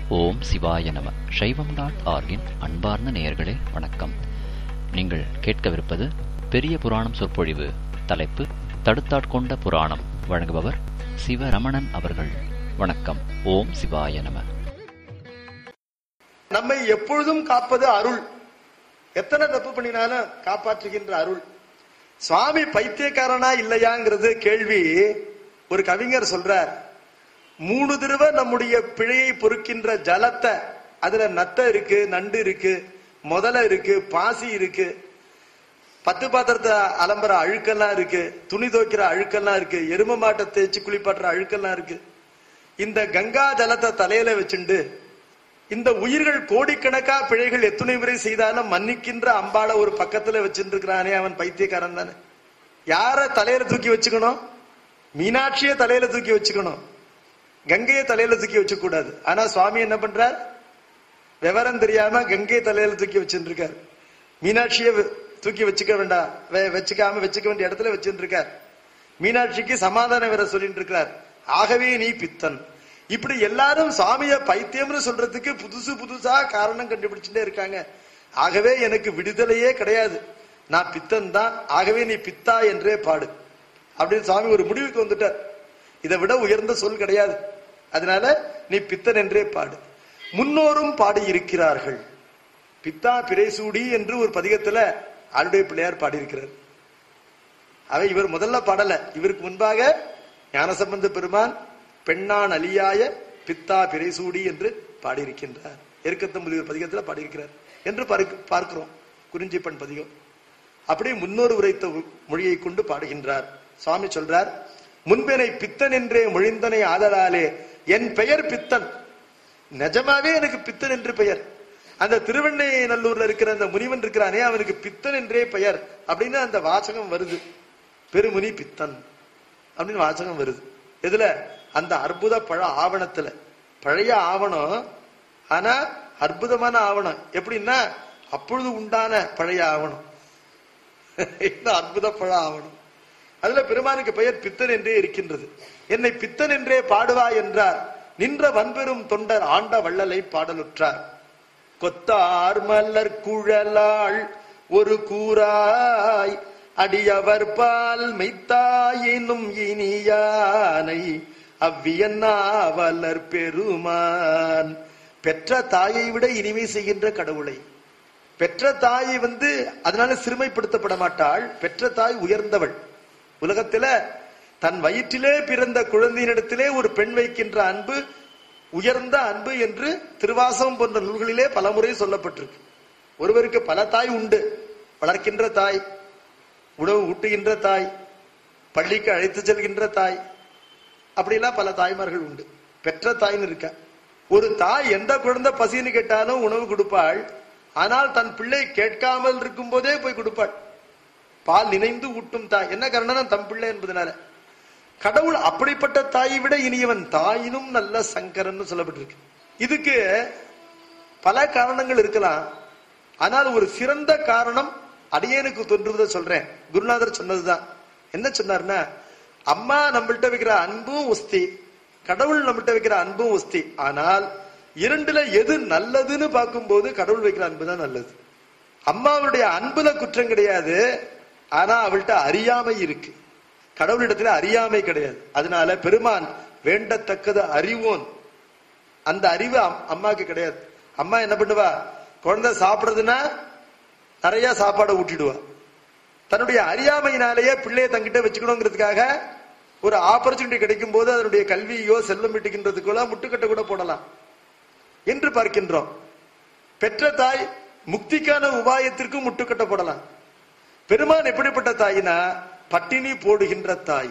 ஓம் சிவாய நம சைவம் டாட் ஆர்கின் அன்பார்ந்த நேயர்களே வணக்கம் நீங்கள் கேட்கவிருப்பது பெரிய புராணம் சொற்பொழிவு தலைப்பு தடுத்தாட்கொண்ட புராணம் வழங்குபவர் சிவரமணன் அவர்கள் வணக்கம் ஓம் சிவாய நம நம்மை எப்பொழுதும் காப்பது அருள் எத்தனை தப்பு பண்ணினாலும் காப்பாற்றுகின்ற அருள் சுவாமி பைத்தியக்காரனா இல்லையாங்கிறது கேள்வி ஒரு கவிஞர் சொல்றார் மூணு தடவை நம்முடைய பிழையை பொறுக்கின்ற ஜலத்தை அதுல நத்தை இருக்கு நண்டு இருக்கு முதல இருக்கு பாசி இருக்கு பத்து பாத்திரத்தை அலம்புற அழுக்கெல்லாம் இருக்கு துணி துவைக்கிற அழுக்கெல்லாம் இருக்கு எரும மாட்டை தேய்ச்சி குளிப்பாட்டுற அழுக்கெல்லாம் இருக்கு இந்த கங்கா ஜலத்தை தலையில வச்சுண்டு இந்த உயிர்கள் கோடிக்கணக்கா பிழைகள் எத்தனை முறை செய்தாலும் மன்னிக்கின்ற அம்பாள ஒரு பக்கத்துல வச்சுருக்கிறானே அவன் பைத்தியக்காரன் தானே யார தலையில தூக்கி வச்சுக்கணும் மீனாட்சிய தலையில தூக்கி வச்சுக்கணும் கங்கையை தலையில தூக்கி வச்சுக்க கூடாது ஆனா சுவாமி என்ன பண்றார் விவரம் தெரியாம கங்கையை தலையில தூக்கி வச்சுருக்கார் மீனாட்சியை தூக்கி வச்சுக்க வேண்டாம் வச்சுக்காம வச்சுக்க வேண்டிய இடத்துல வச்சுருக்கார் மீனாட்சிக்கு சமாதானம் வேற சொல்லிட்டு இருக்கிறார் ஆகவே நீ பித்தன் இப்படி எல்லாரும் சாமிய பைத்தியம்னு சொல்றதுக்கு புதுசு புதுசா காரணம் கண்டுபிடிச்சுட்டே இருக்காங்க ஆகவே எனக்கு விடுதலையே கிடையாது நான் பித்தன் தான் ஆகவே நீ பித்தா என்றே பாடு அப்படின்னு சாமி ஒரு முடிவுக்கு வந்துட்டார் இதை விட உயர்ந்த சொல் கிடையாது அதனால நீ பித்தன் என்றே பாடு முன்னோரும் பாடி இருக்கிறார்கள் பித்தா பிறைசூடி என்று ஒரு பதிகத்துல ஆளுடைய பிள்ளையார் பாடியிருக்கிறார் அவை இவர் முதல்ல பாடல இவருக்கு முன்பாக ஞானசம்பந்த பெருமான் பெண்ணான் அலியாய பித்தா பிறைசூடி என்று பாடியிருக்கின்றார் எருக்கத்தம்பதி பதிகத்துல பாடியிருக்கிறார் என்று பார்க்கிறோம் குறிஞ்சிப்பன் பதிகம் அப்படி முன்னோர் உரைத்த மொழியை கொண்டு பாடுகின்றார் சுவாமி சொல்றார் முன்பெனை பித்தன் என்றே மொழிந்தனை ஆதலாலே என் பெயர் பித்தன் நிஜமாவே எனக்கு பித்தன் என்று பெயர் அந்த திருவண்ணை நல்லூர்ல இருக்கிற அந்த முனிவன் இருக்கிறானே அவனுக்கு பித்தன் என்றே பெயர் அப்படின்னு அந்த வாசகம் வருது பெருமுனி பித்தன் அப்படின்னு வாசகம் வருது எதுல அந்த அற்புத பழ ஆவணத்துல பழைய ஆவணம் ஆனா அற்புதமான ஆவணம் எப்படின்னா அப்பொழுது உண்டான பழைய ஆவணம் இந்த அற்புத பழ ஆவணம் அதுல பெருமானுக்கு பெயர் பித்தன் என்றே இருக்கின்றது என்னை பித்தன் என்றே பாடுவா என்றார் நின்ற வன்பெரும் தொண்டர் ஆண்ட வள்ளலை பாடலுற்றார் கொத்தார் மலர் குழலாள் ஒரு கூறாய் அடியவர் பால் மெய்த்தாயினும் இனியானை அவ்வியன்னாவலர் பெருமான் பெற்ற தாயை விட இனிமை செய்கின்ற கடவுளை பெற்ற தாயை வந்து அதனால சிறுமைப்படுத்தப்பட மாட்டாள் பெற்ற தாய் உயர்ந்தவள் உலகத்துல தன் வயிற்றிலே பிறந்த குழந்தையினிடத்திலே ஒரு பெண் வைக்கின்ற அன்பு உயர்ந்த அன்பு என்று திருவாசகம் போன்ற நூல்களிலே பலமுறை சொல்லப்பட்டிருக்கு ஒருவருக்கு பல தாய் உண்டு வளர்க்கின்ற தாய் உணவு ஊட்டுகின்ற தாய் பள்ளிக்கு அழைத்து செல்கின்ற தாய் அப்படிலாம் பல தாய்மார்கள் உண்டு பெற்ற தாய்னு இருக்க ஒரு தாய் எந்த குழந்தை பசின்னு கேட்டாலும் உணவு கொடுப்பாள் ஆனால் தன் பிள்ளை கேட்காமல் இருக்கும் போதே போய் கொடுப்பாள் பால் நினைந்து ஊட்டும் தாய் என்ன காரணம் தம் பிள்ளை என்பதனால கடவுள் அப்படிப்பட்ட தாயை விட இனியவன் தாயினும் நல்ல சங்கரன் சொல்லப்பட்டிருக்கு இதுக்கு பல காரணங்கள் இருக்கலாம் ஆனால் ஒரு சிறந்த காரணம் அடியேனுக்கு தோன்றுவதை சொல்றேன் குருநாதர் சொன்னதுதான் என்ன சொன்னார்னா அம்மா நம்மள்கிட்ட வைக்கிற அன்பும் உஸ்தி கடவுள் நம்மள்கிட்ட வைக்கிற அன்பும் உஸ்தி ஆனால் இரண்டுல எது நல்லதுன்னு பார்க்கும்போது கடவுள் வைக்கிற அன்பு தான் நல்லது அம்மாவுடைய அன்புல குற்றம் கிடையாது ஆனா அவள்கிட்ட அறியாமை இருக்கு கடவுளிடத்துல அறியாமை கிடையாது அதனால பெருமான் வேண்டத்தக்கது அறிவோன் அந்த அறிவு அம்மாவுக்கு கிடையாது அம்மா என்ன பண்ணுவா குழந்தை சாப்பிடுறதுன்னா நிறைய சாப்பாடை ஊட்டிடுவா தன்னுடைய அறியாமையினாலேயே பிள்ளைய தங்கிட்ட வச்சுக்கணுங்கிறதுக்காக ஒரு ஆப்பர்ச்சுனிட்டி கிடைக்கும் போது அதனுடைய கல்வியோ செல்லம் விட்டுகின்றதுக்குள்ள முட்டுக்கட்டை கூட போடலாம் என்று பார்க்கின்றோம் பெற்ற தாய் முக்திக்கான உபாயத்திற்கும் முட்டுக்கட்டை போடலாம் பெருமான் எப்படிப்பட்ட தாயினா பட்டினி போடுகின்ற தாய்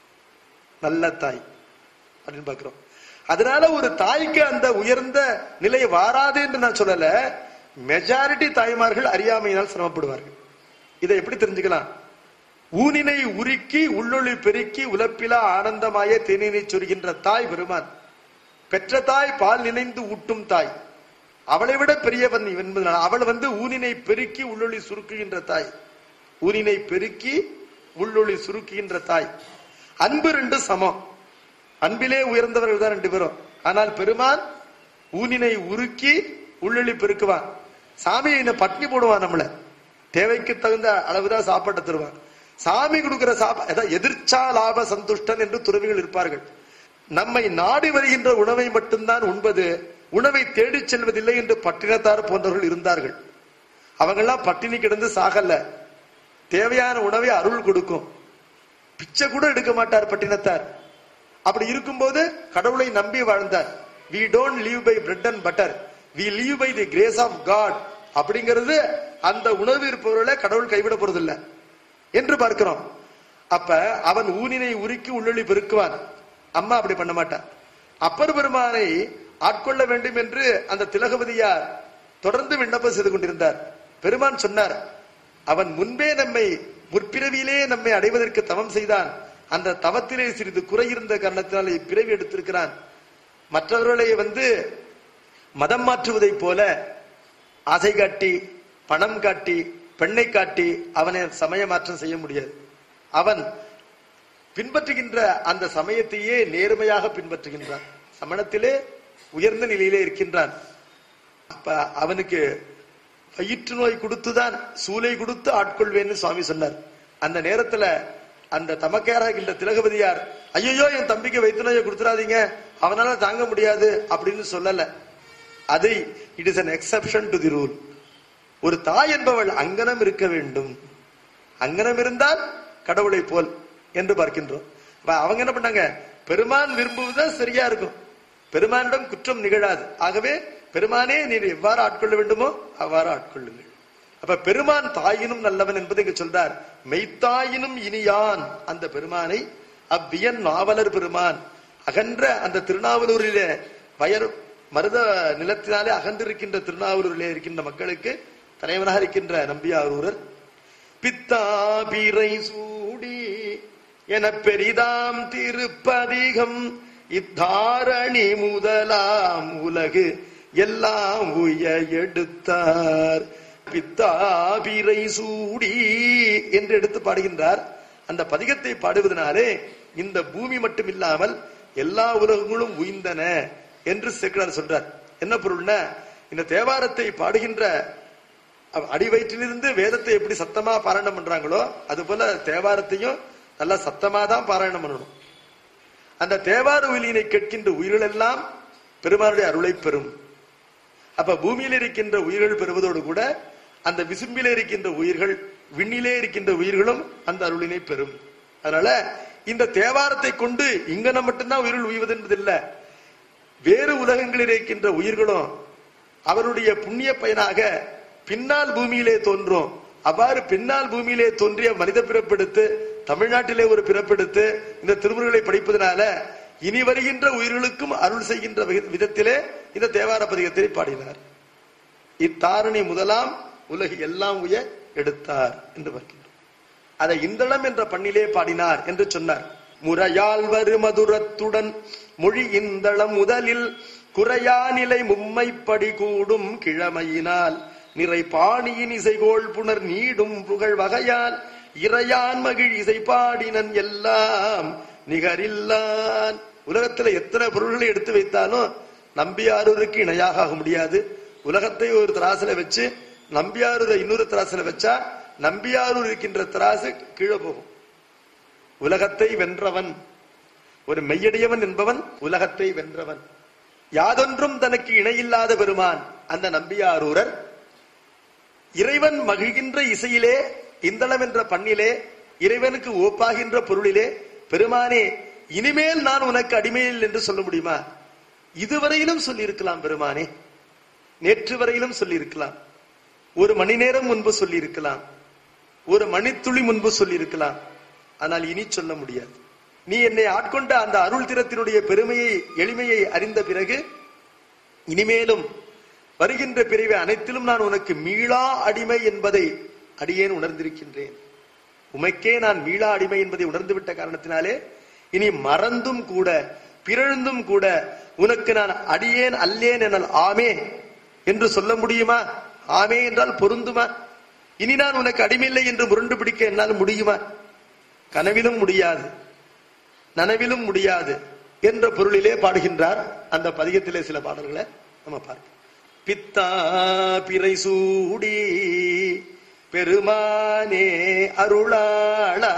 நல்ல தாய் அப்படின்னு பாக்குறோம் அதனால ஒரு தாய்க்கு அந்த உயர்ந்த நிலை வாராது என்று நான் சொல்லல மெஜாரிட்டி தாய்மார்கள் அறியாமையினால் சிரமப்படுவார்கள் இதை எப்படி தெரிஞ்சுக்கலாம் ஊனினை உருக்கி உள்ளொளி பெருக்கி உலப்பிலா ஆனந்தமாய தேனினை சொருகின்ற தாய் பெருமான் பெற்ற தாய் பால் நினைந்து ஊட்டும் தாய் அவளை விட பெரியவன் என்பதனால் அவள் வந்து ஊனினை பெருக்கி உள்ளொளி சுருக்குகின்ற தாய் ஊனினை பெருக்கி உள்ளொளி சுருக்குகின்ற தாய் அன்பு ரெண்டு சமம் அன்பிலே உயர்ந்தவர்கள் தான் ரெண்டு பேரும் ஆனால் பெருமான் ஊனினை உருக்கி உள்ளொளி பெருக்குவான் சாமி என்ன பட்னி போடுவான் நம்மள தேவைக்கு தகுந்த அளவுதான் சாப்பாட்டை தருவான் சாமி கொடுக்கிற சாப்பா அதான் எதிர்ச்சா லாப சந்துஷ்டன் என்று துறவிகள் இருப்பார்கள் நம்மை நாடி வருகின்ற உணவை மட்டும்தான் உண்பது உணவை தேடிச் செல்வதில்லை என்று பட்டினத்தார் போன்றவர்கள் இருந்தார்கள் அவங்கெல்லாம் பட்டினி கிடந்து சாகல தேவையான உணவை அருள் கொடுக்கும் பிச்சை கூட எடுக்க மாட்டார் பட்டினத்தார் அப்படி இருக்கும்போது கடவுளை நம்பி வாழ்ந்தார் we don't live by bread and butter we live by the grace of God அப்படிங்கிறது அந்த உணவு இருப்பவர்களை கடவுள் கைவிட போறதில்லை என்று பார்க்கிறோம் அப்ப அவன் ஊனினை உருக்கி உள்ளொளி பெருக்குவான் அம்மா அப்படி பண்ண மாட்டான் அப்பர் பெருமானை ஆட்கொள்ள வேண்டும் என்று அந்த திலகவதியார் தொடர்ந்து விண்ணப்பம் செய்து கொண்டிருந்தார் பெருமான் சொன்னார் அவன் முன்பே நம்மை முற்பிறவியிலே நம்மை அடைவதற்கு தவம் செய்தான் அந்த தவத்திலே சிறிது குறை இருந்த காரணத்தினால் இப்பிறவி எடுத்திருக்கிறான் மற்றவர்களை வந்து மதம் மாற்றுவதைப் போல ஆசை காட்டி பணம் காட்டி பெண்ணை காட்டி அவனை சமய மாற்றம் செய்ய முடியாது அவன் பின்பற்றுகின்ற அந்த சமயத்தையே நேர்மையாக பின்பற்றுகின்றான் சமணத்திலே உயர்ந்த நிலையிலே இருக்கின்றான் அப்ப அவனுக்கு வயிற்று நோய் கொடுத்துதான் சூளை கொடுத்து ஆட்கொள்வேன்னு சுவாமி சொன்னார் அந்த நேரத்துல அந்த தமக்கையாராகின்ற திலகபதியார் ஐயோ என் தம்பிக்கு வயிற்று நோயை கொடுத்துறாதீங்க அவனால தாங்க முடியாது அப்படின்னு சொல்லல அது it is an exception to the rule ஒரு தாய் என்பவள் அங்கனம் இருக்க வேண்டும் அங்கனம் இருந்தால் கடவுளை போல் என்று பார்க்கின்றோம் அப்ப அவங்க என்ன பண்ணாங்க பெருமான் விரும்புவதுதான் சரியா இருக்கும் பெருமானிடம் குற்றம் நிகழாது ஆகவே பெருமானே நீர் எவ்வாறு ஆட்கொள்ள வேண்டுமோ அவ்வாறு ஆட்கொள்ளுங்கள் அப்ப பெருமான் தாயினும் நல்லவன் என்பதை இங்கு சொல்றார் மெய்த்தாயினும் இனியான் அந்த பெருமானை அவ்வியன் நாவலர் பெருமான் அகன்ற அந்த திருநாவலூரிலே வயர் மருத நிலத்தினாலே அகன்றிருக்கின்ற திருநாவலூரிலே இருக்கின்ற மக்களுக்கு தலைவனாக இருக்கின்ற நம்பியாரூரர் பித்தாபிரை சூடி என பெரிதாம் திருப்பதிகம் இத்தாரணி முதலாம் உலகு எல்லாம் உய எடுத்தார் பித்தாபிரை சூடி என்று எடுத்து பாடுகின்றார் அந்த பதிகத்தை பாடுவதனாலே இந்த பூமி மட்டும் இல்லாமல் எல்லா உலகங்களும் உயிர்ந்தன என்று சேக்கலார் சொல்றார் என்ன பொருள்னா இந்த தேவாரத்தை பாடுகின்ற அடி வயிற்றிலிருந்து வேதத்தை எப்படி சத்தமா பாராயணம் பண்றாங்களோ அது போல தேவாரத்தையும் நல்லா சத்தமா தான் பாராயணம் பண்ணணும் அந்த தேவார உயிலினை கேட்கின்ற உயிர்கள் எல்லாம் பெருமானுடைய அருளை பெறும் அப்ப பூமியில் இருக்கின்ற உயிர்கள் பெறுவதோடு கூட அந்த விசும்பிலே இருக்கின்ற உயிர்கள் விண்ணிலே இருக்கின்ற உயிர்களும் அந்த அருளினை பெறும் அதனால இந்த தேவாரத்தை கொண்டு இங்கன மட்டும்தான் உயிர்கள் உய்வது என்பதில்லை வேறு உலகங்களில் இருக்கின்ற உயிர்களும் அவருடைய புண்ணிய பயனாக பின்னால் பூமியிலே தோன்றும் அவ்வாறு பின்னால் பூமியிலே தோன்றிய மனித பிறப்பெடுத்து தமிழ்நாட்டிலே ஒரு பிறப்பெடுத்து இந்த திருமுறைகளை படிப்பதனால இனி வருகின்ற உயிர்களுக்கும் அருள் செய்கின்ற விதத்திலே இந்த தேவார பதிகத்தை பாடினார் இத்தாரணி முதலாம் உலகு எல்லாம் உய எடுத்தார் என்று பார்க்கின்றோம் அதை இந்தளம் என்ற பண்ணிலே பாடினார் என்று சொன்னார் முறையால் வரு மதுரத்துடன் மொழி இந்தளம் முதலில் குறையா நிலை மும்மைப்படி கூடும் கிழமையினால் நிறை பாணியின் இசைகோள் புனர் நீடும் புகழ் வகையால் இறையான் மகிழ் இசை பாடினன் எல்லாம் நிகரில்லான் உலகத்துல எத்தனை பொருள்களை எடுத்து வைத்தாலும் நம்பியாரூருக்கு இணையாக ஆக முடியாது உலகத்தை ஒரு திராசுல வச்சு நம்பியாரூரை இன்னொரு திராசுல வச்சா நம்பியாரூர் இருக்கின்ற திராசு கீழே போகும் உலகத்தை வென்றவன் ஒரு மெய்யடியவன் என்பவன் உலகத்தை வென்றவன் யாதொன்றும் தனக்கு இணையில்லாத பெருமான் அந்த நம்பியாரூரர் இறைவன் மகிழ்கின்ற இசையிலே இந்தளம் என்ற பண்ணிலே இறைவனுக்கு ஓப்பாகின்ற பொருளிலே பெருமானே இனிமேல் நான் உனக்கு அடிமையில் என்று சொல்ல முடியுமா இதுவரையிலும் சொல்லியிருக்கலாம் பெருமானே நேற்று வரையிலும் சொல்லியிருக்கலாம் ஒரு மணி நேரம் முன்பு சொல்லியிருக்கலாம் ஒரு மணித்துளி முன்பு சொல்லியிருக்கலாம் ஆனால் இனி சொல்ல முடியாது நீ என்னை ஆட்கொண்ட அந்த அருள் திறத்தினுடைய பெருமையை எளிமையை அறிந்த பிறகு இனிமேலும் வருகின்ற பிரிவை அனைத்திலும் நான் உனக்கு மீளா அடிமை என்பதை அடியேன் உணர்ந்திருக்கின்றேன் உமைக்கே நான் மீளா அடிமை என்பதை உணர்ந்துவிட்ட காரணத்தினாலே இனி மறந்தும் கூட பிறழுந்தும் கூட உனக்கு நான் அடியேன் அல்லேன் எனல் ஆமே என்று சொல்ல முடியுமா ஆமே என்றால் பொருந்துமா இனி நான் உனக்கு அடிமையில்லை என்று முரண்டு பிடிக்க என்னால் முடியுமா கனவிலும் முடியாது நனவிலும் முடியாது என்ற பொருளிலே பாடுகின்றார் அந்த பதிகத்திலே சில பாடல்களை நம்ம பார்ப்போம் பித்தா பிறை சூடி பெருமானே அருளாளா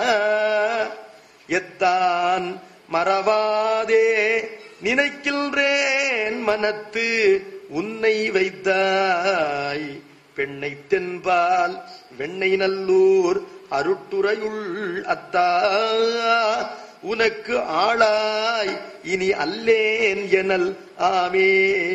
எத்தான் மறவாதே நினைக்கின்றேன் மனத்து உன்னை வைத்தாய் பெண்ணை தென்பால் வெண்ணை நல்லூர் அருட்டுரையுள் அத்தா உனக்கு ஆளாய் இனி அல்லேன் எனல் ஆமே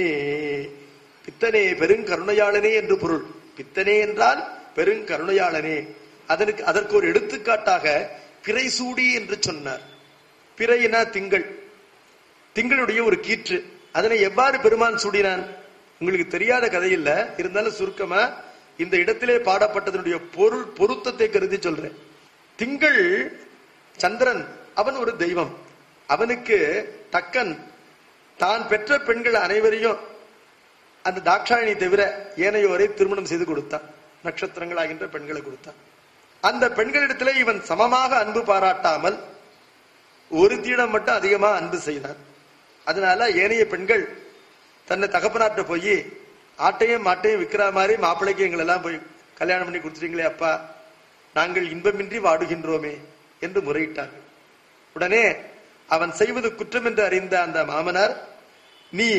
பித்தனே பெருங்கருணையாளனே என்று பொருள் பித்தனே என்றால் பெருங்கருணையாளனே அதற்கு அதற்கு ஒரு எடுத்துக்காட்டாக பிறைசூடி என்று சொன்னார் பிறையினா திங்கள் திங்களுடைய ஒரு கீற்று அதனை எவ்வாறு பெருமான் சூடினான் உங்களுக்கு தெரியாத கதை இல்ல இருந்தாலும் சுருக்கமா இந்த இடத்திலே பாடப்பட்டதனுடைய பொருள் பொருத்தத்தை கருதி சொல்றேன் திங்கள் சந்திரன் அவன் ஒரு தெய்வம் அவனுக்கு தக்கன் தான் பெற்ற பெண்கள் அனைவரையும் அந்த தாட்சாயணி தவிர ஏனையோரை திருமணம் செய்து கொடுத்தான் நட்சத்திரங்கள் ஆகின்ற பெண்களை கொடுத்தான் அந்த பெண்களிடத்திலே இவன் சமமாக அன்பு பாராட்டாமல் ஒருத்தியிடம் மட்டும் அதிகமா அன்பு செய்தான் அதனால ஏனைய பெண்கள் தன்னை தகப்பனாட்ட போய் ஆட்டையும் மாட்டையும் விற்கிற மாதிரி மாப்பிள்ளைக்கு எங்களை எல்லாம் போய் கல்யாணம் பண்ணி கொடுத்துட்டீங்களே அப்பா நாங்கள் இன்பமின்றி வாடுகின்றோமே என்று முறையிட்டார்கள் உடனே அவன் செய்வது குற்றம் என்று அறிந்த அந்த மாமனார் நீ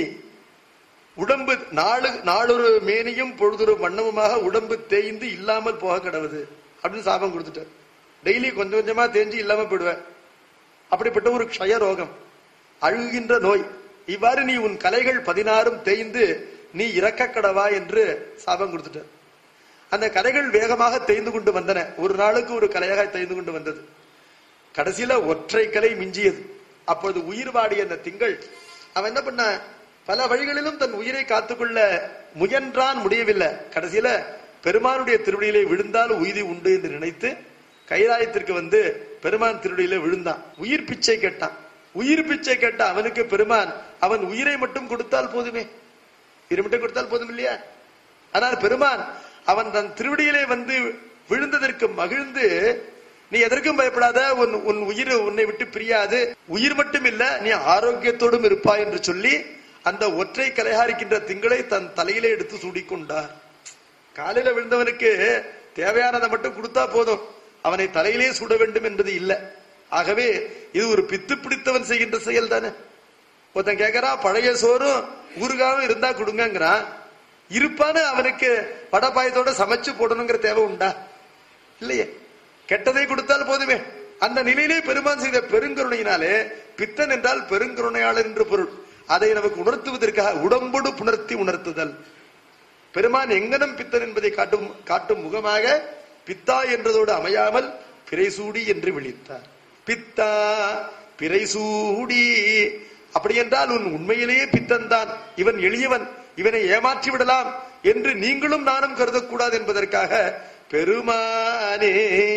உடம்பு நாளு நாளொரு மேனியும் பொழுதொரு வண்ணமுமாக உடம்பு தேய்ந்து இல்லாமல் போக கிடவுது அப்படின்னு சாபம் கொடுத்துட்டார் டெய்லி கொஞ்சம் கொஞ்சமா தேஞ்சு இல்லாம போயிடுவேன் அப்படிப்பட்ட ஒரு க்ஷய ரோகம் அழுகின்ற நோய் இவ்வாறு நீ உன் கலைகள் பதினாறும் தேய்ந்து நீ இறக்க கடவா என்று சாபம் கொடுத்துட்டார் அந்த கலைகள் வேகமாக தேய்ந்து கொண்டு வந்தன ஒரு நாளுக்கு ஒரு கலையாக தேய்ந்து கொண்டு வந்தது கடைசியில ஒற்றை கலை மிஞ்சியது அப்பொழுது உயிர் வாடிய அந்த திங்கள் அவன் என்ன பண்ண பல வழிகளிலும் தன் உயிரை காத்துக்கொள்ள முயன்றான் முடியவில்லை கடைசியில பெருமானுடைய திருவடியிலே விழுந்தால் உயிரி உண்டு என்று நினைத்து கைலாயத்திற்கு வந்து பெருமான் திருவடியிலே விழுந்தான் உயிர் பிச்சை கேட்டான் உயிர் பிச்சை கேட்ட அவனுக்கு பெருமான் அவன் உயிரை மட்டும் கொடுத்தால் போதுமே உயிரை மட்டும் கொடுத்தால் போதும் இல்லையா ஆனால் பெருமான் அவன் தன் திருவடியிலே வந்து விழுந்ததற்கு மகிழ்ந்து நீ எதற்கும் பயப்படாத உன் உன் உயிர் உன்னை விட்டு பிரியாது உயிர் மட்டும் இல்ல நீ ஆரோக்கியத்தோடும் இருப்பாய் என்று சொல்லி அந்த ஒற்றை கலைகாரிக்கின்ற திங்களை தன் தலையிலே எடுத்து சூடிக்கொண்டார் காலையில விழுந்தவனுக்கு தேவையானதை மட்டும் கொடுத்தா போதும் அவனை தலையிலே சூட வேண்டும் என்பது இல்ல ஆகவே இது ஒரு பித்து பிடித்தவன் செய்கின்ற செயல் தானே ஒருத்தன் கேக்குறான் பழைய சோறும் ஊறுகாவும் இருந்தா கொடுங்கங்கிறான் இருப்பான்னு அவனுக்கு வடபாயத்தோட சமைச்சு போடணுங்கிற தேவை உண்டா இல்லையே கெட்டதை கொடுத்தால் போதுமே அந்த நிலையிலே பெருமான் செய்த பெருங்கருணையினாலே பித்தன் என்றால் பெருங்கருணையாளர் என்று பொருள் அதை நமக்கு உணர்த்துவதற்காக உடம்போடு புணர்த்தி உணர்த்துதல் பெருமான் எங்கனம் பித்தன் என்பதை காட்டும் காட்டும் முகமாக பித்தா என்றதோடு அமையாமல் பிறைசூடி என்று விழித்தார் பித்தா பிறைசூடி அப்படி என்றால் உன் உண்மையிலேயே பித்தன் தான் இவன் எளியவன் இவனை ஏமாற்றி விடலாம் என்று நீங்களும் நானும் கருதக்கூடாது என்பதற்காக பெருமானே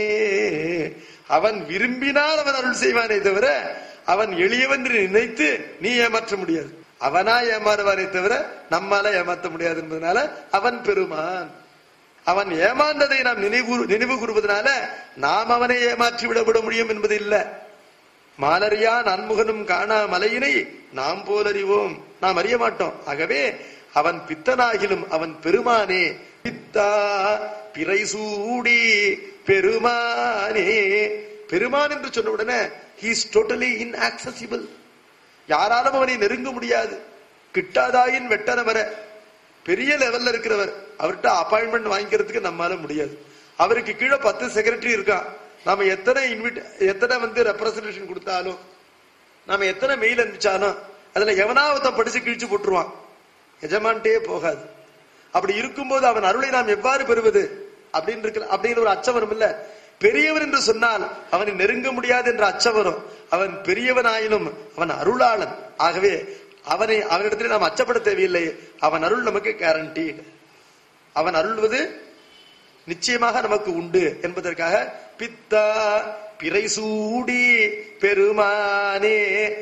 அவன் விரும்பினால் அவன் அருள் செய்வானே தவிர அவன் எளியவன் என்று நினைத்து நீ ஏமாற்ற முடியாது அவனா ஏமாறுவானே தவிர நம்மால ஏமாற்ற முடியாது என்பதனால அவன் பெருமான் அவன் ஏமாந்ததை நாம் நினைவு நினைவு கூறுவதனால நாம் அவனை ஏமாற்றி விட விட முடியும் என்பது இல்ல மாலரியா நன்முகனும் காணா மலையினை நாம் போலறிவோம் நாம் அறிய மாட்டோம் ஆகவே அவன் பித்தனாகிலும் அவன் பெருமானே பித்தா பிறைசூடி பெருமானே பெருமான் என்று சொன்ன உடனே ஹீஸ் டோட்டலி இன்ஆக்சசிபிள் யாராலும் அவனை நெருங்க முடியாது கிட்டாதாயின் வெட்டன வர பெரிய லெவல்ல இருக்கிறவர் அவர்கிட்ட அப்பாயின்மெண்ட் வாங்கிக்கிறதுக்கு நம்மால முடியாது அவருக்கு கீழே பத்து செக்ரட்டரி இருக்கான் நாம எத்தனை இன்விட் எத்தனை வந்து ரெப்ரசன்டேஷன் கொடுத்தாலும் நாம எத்தனை மெயில் அனுப்பிச்சாலும் அதுல எவனாவத படிச்சு கிழிச்சு போட்டுருவான் எஜமான்ட்டே போகாது அப்படி இருக்கும்போது அவன் அருளை நாம் எவ்வாறு பெறுவது அப்படின்னு இருக்கிற அப்படின்னு ஒரு அச்சம் வரும் இல்ல பெரியவன் என்று சொன்னால் அவனை நெருங்க முடியாது என்ற அச்சம் வரும் அவன் பெரியவனாயினும் அவன் அருளாளன் ஆகவே அவனை அவனிடத்தில் நாம் அச்சப்பட தேவையில்லை அவன் அருள் நமக்கு கேரண்டி அவன் அருள்வது நிச்சயமாக நமக்கு உண்டு என்பதற்காக பித்தா பிறைசூடி பெருமானே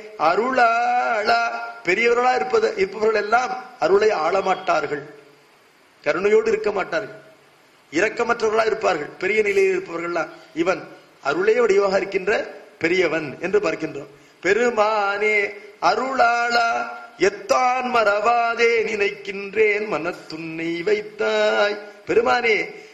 அருளாளா பெரியவர்களா இருப்பது இருப்பவர்கள் எல்லாம் அருளை ஆளமாட்டார்கள் கருணையோடு இருக்க மாட்டார்கள் இரக்கமற்றவர்களா இருப்பார்கள் பெரிய நிலையில் இருப்பவர்கள்லாம் இவன் அருளே வடிவாக இருக்கின்ற பெரியவன் என்று பார்க்கின்றோம் பெருமானே அருளாளா எத்தான் மறவாதே நினைக்கின்றேன் மனத்துன்னை வைத்தாய் பெருமானே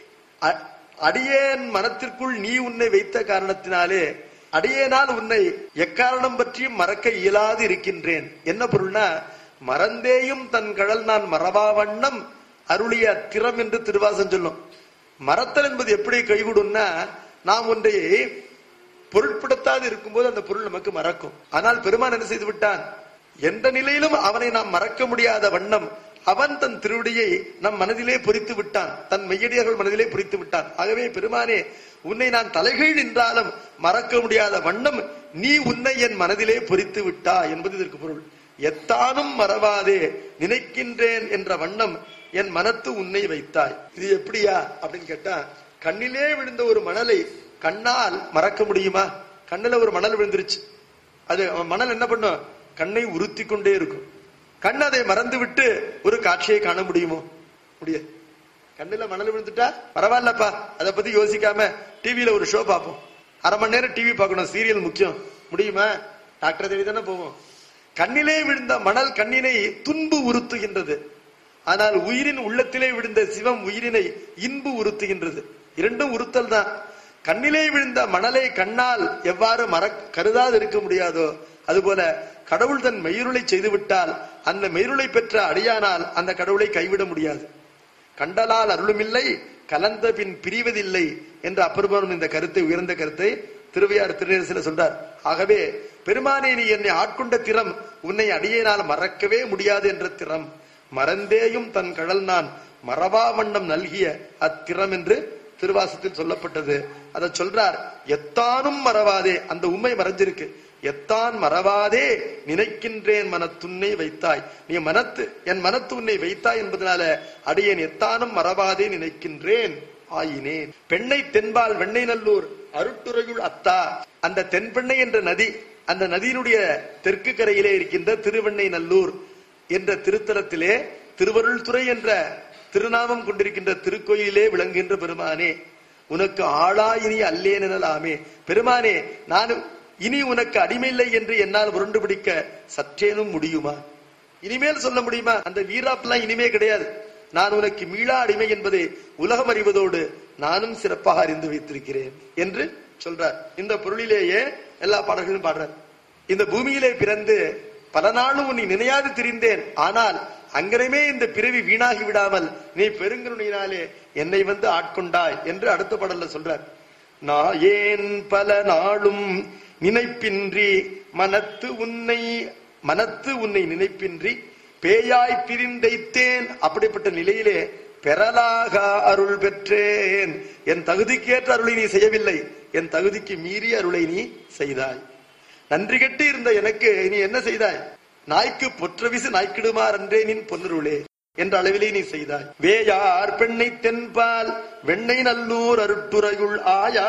அ- அடியேன் மனத்திற்குள் நீ உன்னை வைத்த காரணத்தினாலே அடியேனால் உன்னை எக்காரணம் பற்றியும் மறக்க இயலாது இருக்கின்றேன் என்ன பொருள்னா மறந்தேயும் தன் கடல் நான் மறவா வண்ணம் அருளிய திறம் என்று திருவாசம் சொல்லும் மறத்தல் என்பது எப்படி கைகூடும்னா நாம் ஒன்றை பொருட்படுத்தாது இருக்கும்போது அந்த பொருள் நமக்கு மறக்கும் ஆனால் பெருமான் என்ன செய்து விட்டான் எந்த நிலையிலும் அவனை நாம் மறக்க முடியாத வண்ணம் அவன் தன் திருவடியை நம் மனதிலே பொறித்து விட்டான் தன் மெய்யடியர்கள் மனதிலே பொறித்து விட்டான் ஆகவே பெருமானே உன்னை நான் தலைகீழ் நின்றாலும் மறக்க முடியாத வண்ணம் நீ உன்னை என் மனதிலே பொறித்து விட்டா என்பது இதற்கு பொருள் எத்தானும் மறவாதே நினைக்கின்றேன் என்ற வண்ணம் என் மனத்து உன்னை வைத்தாய் இது எப்படியா அப்படின்னு கேட்டா கண்ணிலே விழுந்த ஒரு மணலை கண்ணால் மறக்க முடியுமா கண்ணுல ஒரு மணல் விழுந்துருச்சு அது அவன் மணல் என்ன பண்ணும் கண்ணை உறுத்தி கொண்டே இருக்கும் கண் அதை மறந்து விட்டு ஒரு காட்சியை காண முடியுமோ முடியாது கண்ணுல மணல் விழுந்துட்டா பரவாயில்லப்பா அதை பத்தி யோசிக்காம டிவியில ஒரு ஷோ பார்ப்போம் அரை மணி நேரம் டிவி பார்க்கணும் சீரியல் முக்கியம் முடியுமா டாக்டர் தேடி தானே போவோம் கண்ணிலே விழுந்த மணல் கண்ணினை துன்பு உறுத்துகின்றது ஆனால் உயிரின் உள்ளத்திலே விழுந்த சிவம் உயிரினை இன்பு உறுத்துகின்றது இரண்டும் உறுத்தல் தான் கண்ணிலே விழுந்த மணலை கண்ணால் எவ்வாறு மற கருதாது இருக்க முடியாதோ அதுபோல கடவுள் தன் மெய்ருளை செய்துவிட்டால் அந்த மெய்ருளை பெற்ற அடியானால் அந்த கடவுளை கைவிட முடியாது கண்டலால் அருளுமில்லை கலந்த பின் பிரிவதில்லை என்ற அப்பெருமானும் இந்த கருத்தை உயர்ந்த கருத்தை திருவையார் திருநேரசில சொல்றார் ஆகவே பெருமானே நீ என்னை ஆட்கொண்ட திறம் உன்னை அடியேனால் மறக்கவே முடியாது என்ற திறம் மறந்தேயும் தன் கடல் நான் மறவா வண்ணம் நல்கிய அத்திறம் என்று திருவாசத்தில் சொல்லப்பட்டது அதை சொல்றார் எத்தானும் மறவாதே அந்த உண்மை மறைஞ்சிருக்கு எத்தான் மறவாதே நினைக்கின்றேன் மனத்துன்னை வைத்தாய் நீ மனத்து என் மனத்து உன்னை வைத்தாய் என்பதனால அடியேன் எத்தானும் மறவாதே நினைக்கின்றேன் ஆயினேன் பெண்ணை தென்பால் வெண்ணை நல்லூர் அருட்டுறையுள் அத்தா அந்த தென்பெண்ணை என்ற நதி அந்த நதியினுடைய தெற்கு கரையிலே இருக்கின்ற திருவெண்ணை நல்லூர் என்ற திருத்தலத்திலே திருவருள் துறை என்ற திருநாமம் கொண்டிருக்கின்ற திருக்கோயிலே விளங்குகின்ற பெருமானே உனக்கு ஆளா இனி அல்லேன் எனலாமே பெருமானே நான் இனி உனக்கு அடிமையில்லை என்று என்னால் உருண்டு பிடிக்க சற்றேனும் முடியுமா இனிமேல் சொல்ல முடியுமா அந்த வீராப்லாம் இனிமே கிடையாது நான் உனக்கு மீளா அடிமை என்பதை உலகம் அறிவதோடு நானும் சிறப்பாக அறிந்து வைத்திருக்கிறேன் என்று சொல்றார் இந்த பொருளிலேயே எல்லா பாடல்களும் பாடுறார் இந்த பூமியிலே பிறந்து பல நாளும் உன்னை நினையாது திரிந்தேன் ஆனால் அங்கனமே இந்த பிறவி வீணாகி விடாமல் நீ பெருங்கருணையினாலே என்னை வந்து ஆட்கொண்டாய் என்று அடுத்த பாடல்ல சொல்றார் நான் ஏன் பல நாளும் நினைப்பின்றி மனத்து உன்னை மனத்து உன்னை நினைப்பின்றி பேயாய் பிரிந்தைத்தேன் அப்படிப்பட்ட நிலையிலே பெறலாக அருள் பெற்றேன் என் தகுதிக்கேற்ற அருளை நீ செய்யவில்லை என் தகுதிக்கு மீறி அருளை நீ செய்தாய் நன்றி கெட்டு இருந்த எனக்கு நீ என்ன செய்தாய் நாய்க்கு பொற்றவிசு நாய்க்கிடுமார் என்றே நின் பொன்னுருளே என்ற அளவிலே நீ செய்தாய் வேயார் பெண்ணை தென்பால் வெண்ணை நல்லூர் அருட்டுறையுள் ஆயா